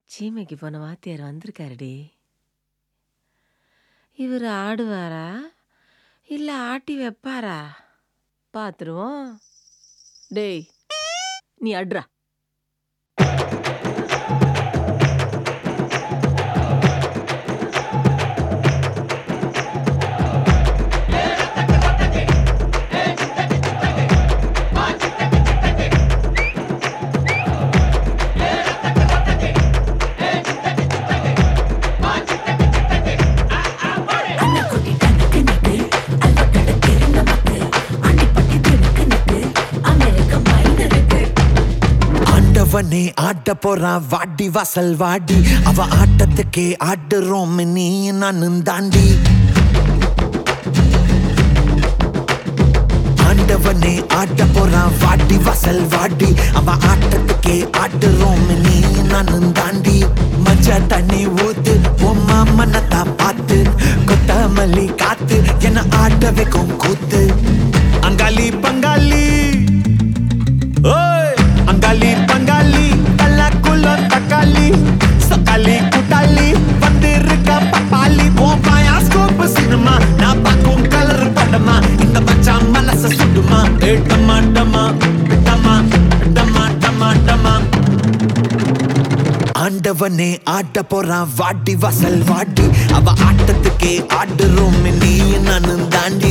சீமைக்கு போன வாத்தியார் வந்திருக்காருடி இவர் ஆடுவாரா இல்லை ஆட்டி வைப்பாரா பார்த்துருவோம் டேய் நீ அட்ரா ஆண்டவனே ஆட்ட போறான் வாடி வாசல் வாடி அவ ஆட்டத்துக்கே ஆடுறோம் நீ நானும் தாண்டி ஆண்டவனே ஆட்ட போறான் வாடி வாசல் வாடி அவ ஆட்டத்துக்கே ஆடுறோம் நீ நானும் தாண்டி மஞ்ச தண்ணி ஊத்து உம்மா மனத்தா பார்த்து கொத்தமல்லி காத்து என்ன ஆட்ட வைக்கும் கூத்து அங்காளி பங்காளி ஓய் அங்காளி பங்காளி கல்லாக்குள்ள தக்காளி சக்காளி கூட்டாளி வந்திருக்க பப்பாளி ஓ பாயாஸ்கோப் சினிமா நான் பார்க்கும் கலர் படமா இந்த மச்சான் மனச சுடுமா ஏ டமா டமா டமா டமா டமா டமா ஆண்டவனே ஆட்ட போறான் வாடி வாசல் வாடி அவ ஆட்டத்துக்கே ஆடுறோம் நீ நானும் தாண்டி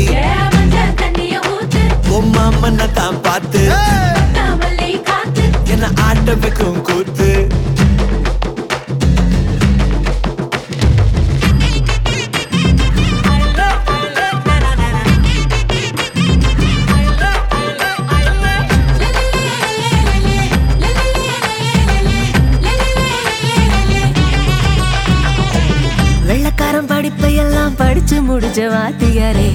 உம்மா மன்ன தான் பார்த்து என்ன ஆட்ட வைக்கும் கூத்து வெள்ளக்காரன் படிப்பை எல்லாம் படிச்சு முடிச்ச வாத்தியாரே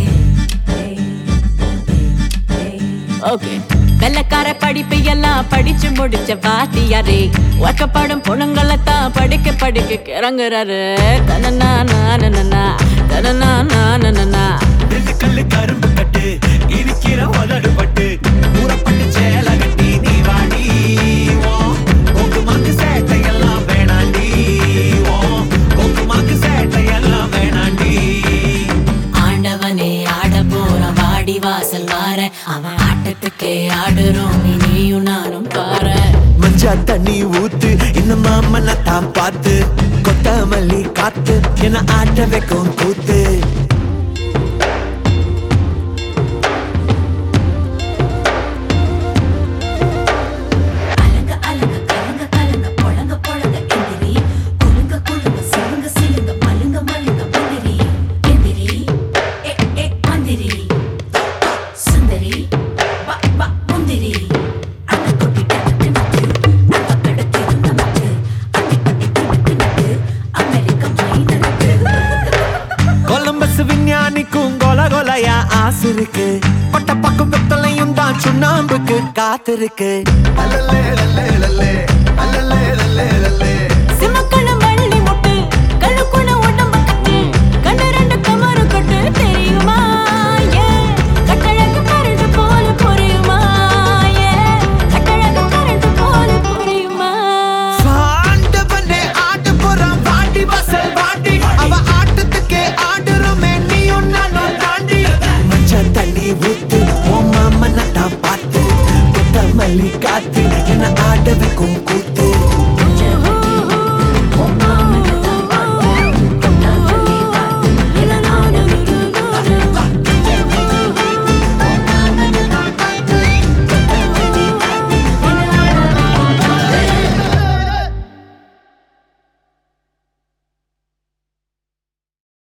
ஓகே வெள்ளக்கார படிப்பு எல்லாம் படிச்சு முடிச்ச வாத்தியாரே ஒக்கப்படும் பொண்ணுங்களை தான் படிக்க படிக்க கிறங்குறாரு தனனா நானனா தனனா நானனா ரெண்டு கல்லு கரும்பு கட்டு இருக்கிற உதடு பட்டு ஊறப்பட்டு சேல கட்டி நீ வாடி ஓ உங்க மாக்கு சேட்டை எல்லாம் வேணாண்டி ஓ உங்க மாக்கு சேட்டை எல்லாம் வேணாண்டி ஆண்டவனே ஆட போற வாடி வாசல் வார அவன் ஆட்டத்துக்கே ஆடுறோம் நீயும் நானும் பாரு மஞ்சா தண்ணி ஊத்து இந்த மாமனை தான் பார்த்து கொத்தமல்லி காத்து என்ன ஆட்ட வைக்கும் கூத்து கொலம்பஸ் விஞ்ஞானிக்கும் கொல கொலையா ஆசை இருக்கு பட்ட பக்கம் வெத்தலையும் தான் சுண்ணாம்புக்கு காத்திருக்கு சிமக்கண்ணு மல்லி முட்டு கண்ணுக்குள்ள உடம்பு கட்டு கண்ணு ரெண்டு கமரு கட்டு தெரியுமா ஏ கட்டழகு கரண்டு போல புரியுமா ஏ கட்டழகு கரண்டு போல புரியுமா ஆண்டவனே ஆட போறான் வாடி வாசல் வாடி அவ ஆட்டத்துக்கே ஆடுறோமே நீயும் நானும் தாண்டி மச்ச தண்ணி ஊத்து உன் மாமனை தான் பார்த்து கொத்தமல்லி காத்து என்ன ஆட வைக்கும் கூத்து